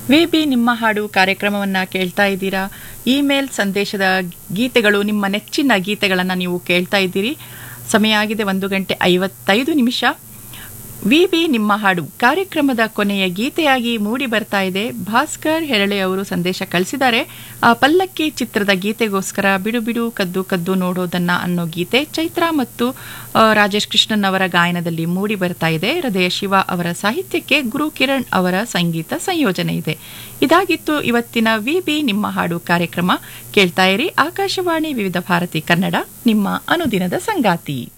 V B ನಿಮ್ಮ ಹಾಡು ಕಾರ್ಯಕ್ರಮವನ್ನು ಕೇಳ್ತಾ ಇದ್ದೀರಾ ಇಮೇಲ್ ಸಂದೇಶದ ಗೀತೆಗಳು ನಿಮ್ಮ ನೆಚ್ಚಿನ ಗೀತೆಗಳನ್ನು ನೀವು ಕೇಳ್ತಾ ಇದ್ದೀರಿ ಸಮಯ ಆಗಿದೆ ಒಂದು ಗಂಟೆ ಐವತ್ತೈದು ನಿಮಿಷ ವಿ ಬಿ ನಿಮ್ಮ ಹಾಡು ಕಾರ್ಯಕ್ರಮದ ಕೊನೆಯ ಗೀತೆಯಾಗಿ ಮೂಡಿ ಬರ್ತಾ ಇದೆ ಭಾಸ್ಕರ್ ಹೆರಳೆ ಅವರು ಸಂದೇಶ ಕಳಿಸಿದ್ದಾರೆ ಆ ಪಲ್ಲಕ್ಕಿ ಚಿತ್ರದ ಗೀತೆಗೋಸ್ಕರ ಬಿಡು ಬಿಡು ಕದ್ದು ಕದ್ದು ನೋಡೋದನ್ನ ಅನ್ನೋ ಗೀತೆ ಚೈತ್ರ ಮತ್ತು ಆ, ರಾಜೇಶ್ ಕೃಷ್ಣನ್ ಅವರ ಗಾಯನದಲ್ಲಿ ಮೂಡಿ ಬರ್ತಾ ಇದೆ ಹೃದಯ ಶಿವ ಅವರ ಸಾಹಿತ್ಯಕ್ಕೆ ಗುರು ಕಿರಣ್ ಅವರ ಸಂಗೀತ ಸಂಯೋಜನೆ ಇದೆ ಇದಾಗಿತ್ತು ಇವತ್ತಿನ ವಿ ಬಿ ನಿಮ್ಮ ಹಾಡು ಕಾರ್ಯಕ್ರಮ ಕೇಳ್ತಾ ಇರಿ ಆಕಾಶವಾಣಿ ವಿವಿಧ ಭಾರತಿ ಕನ್ನಡ ನಿಮ್ಮ ಅನುದಿನದ ಸಂಗಾತಿ